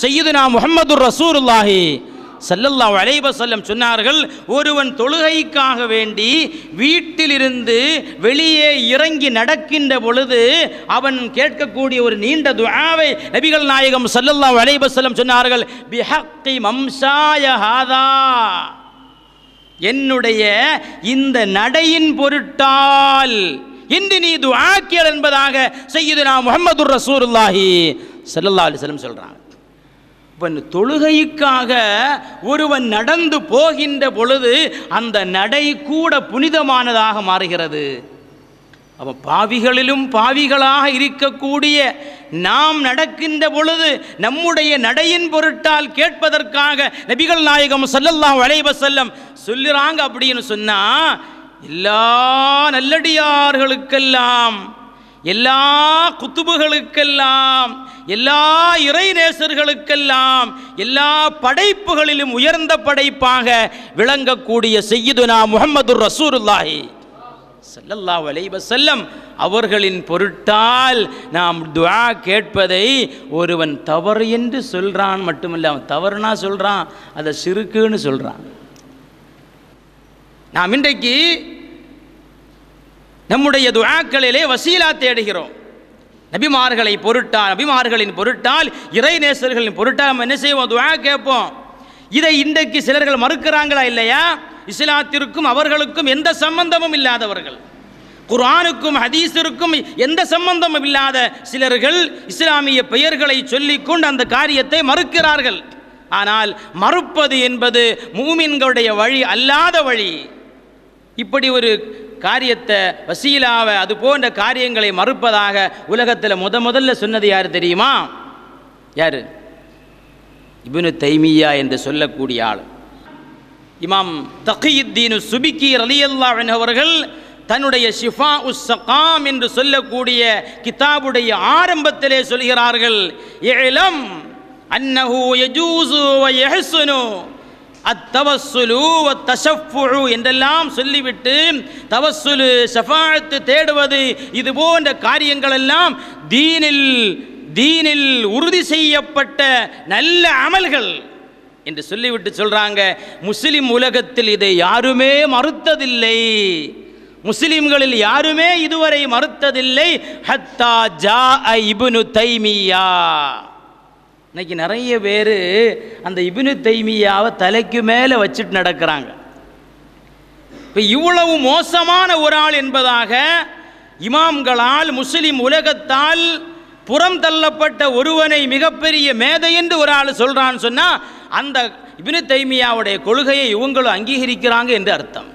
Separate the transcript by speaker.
Speaker 1: சையதுனா முஹம்மது ரசூலுல்லாஹி ஸல்லல்லாஹு அலைஹி வஸல்லம் சொன்னார்கள் ஒருவன் தொழுகைக்காக வேண்டி வீட்டிலிருந்து வெளியே இறங்கி நடக்கின்ற பொழுது அவன் கேட்கக்கூடிய ஒரு நீண்ட துஆவை நபிகள் நாயகம் ஸல்லல்லாஹு அலைஹி வஸல்லம் சொன்னார்கள் பிஹக்கி மம்சாய ஹாதா என்னுடைய இந்த நடையின் பொருட்டால் இன்று நீ துஆ கேள் என்பதாக சையதுனா முஹம்மது ரசூலுல்லாஹி ஸல்லல்லாஹு அலைஹி வஸல்லம் சொல்றாங்க இப்ப தொழுகைக்காக ஒருவன் நடந்து போகின்ற பொழுது அந்த நடை கூட புனிதமானதாக மாறுகிறது அவன் பாவிகளிலும் பாவிகளாக இருக்கக்கூடிய நாம் நடக்கின்ற பொழுது நம்முடைய நடையின் பொருட்டால் கேட்பதற்காக நபிகள் நாயகம் ஸல்லல்லாஹு அலைஹி வஸல்லம் சொல்லுறாங்க அப்படின்னு சொன்னா எல்லா நல்லடியார்களுக்கெல்லாம் எல்லா குத்துபுகளுக்கெல்லாம் எல்லா இறை நேசர்களுக்கெல்லாம் எல்லா படைப்புகளிலும் உயர்ந்த படைப்பாக விளங்கக்கூடிய செய்யுதுனா முஹம்மது ரசூலுல்லாஹி ஸல்லல்லாஹு அலைஹி வஸல்லம் அவர்களின் பொருட்டால் நாம் துஆ கேட்பதை ஒருவன் தவறு என்று சொல்றான் மட்டுமல்ல அவன் தவறுனா சொல்றான் அதை சிறுக்குன்னு சொல்றான் நாம் இன்றைக்கு நம்முடைய துஆக்களிலே வசீலா தேடுகிறோம் நபிமார்களை பொருட்டால் நபிமார்களின் பொருட்டால் இறை நேசர்களின் பொருட்டால் நம்ம என்ன செய்வோம் துஆ கேட்போம் இதை இன்றைக்கு சிலர்கள் மறுக்கிறாங்களா இல்லையா இஸ்லாத்திற்கும் அவர்களுக்கும் எந்த சம்பந்தமும் இல்லாதவர்கள் குர்ஆனுக்கும் ஹதீஸிற்கும் எந்த சம்பந்தமும் இல்லாத சிலர்கள் இஸ்லாமிய பெயர்களை சொல்லிக்கொண்டு அந்த காரியத்தை மறுக்கிறார்கள் ஆனால் மறுப்பது என்பது மூமின்களுடைய வழி அல்லாத வழி இப்படி ஒரு காரியத்தை வசீலாவை அது போன்ற காரியங்களை மறுப்பதாக உலகத்தில் முத முதல்ல சொன்னது யார் தெரியுமா யார் இப்னு தைமியா என்று சொல்லக்கூடிய ஆள் இமாம் தகியுத்தீனு சுபிக்கி ரலியல்லாஹு அவர்கள் தன்னுடைய ஷிஃபா உஸ் சகாம் என்று சொல்லக்கூடிய கிதாபுடைய ஆரம்பத்திலே சொல்கிறார்கள் இலம் அன்னஹு யஜூசு வ யஹ்சுனு அத்தவசுலு தஷஃபுழு என்றெல்லாம் சொல்லிவிட்டு தவசுலு ஷஃபாஅத்து தேடுவது இது போன்ற காரியங்கள் எல்லாம் தீனில் தீனில் உறுதி செய்யப்பட்ட நல்ல அமல்கள் என்று சொல்லிவிட்டு சொல்றாங்க முஸ்லிம் உலகத்தில் இதை யாருமே மறுத்ததில்லை முஸ்லிம்களில் யாருமே இதுவரை மறுத்ததில்லை ஹத்தா ஜா இப்னு தைமியா இன்னைக்கு நிறைய பேர் அந்த இப்னு தைமியாவை தலைக்கு மேலே வச்சுட்டு நடக்கிறாங்க இப்போ இவ்வளவு மோசமான ஒரு ஆள் என்பதாக இமாம்களால் முஸ்லிம் உலகத்தால் புறம் தள்ளப்பட்ட ஒருவனை மிகப்பெரிய மேதை என்று ஒரு ஆள் சொல்றான்னு சொன்னா அந்த இப்னு தைமியாவுடைய கொள்கையை இவங்களும் அங்கீகரிக்கிறாங்க என்று அர்த்தம்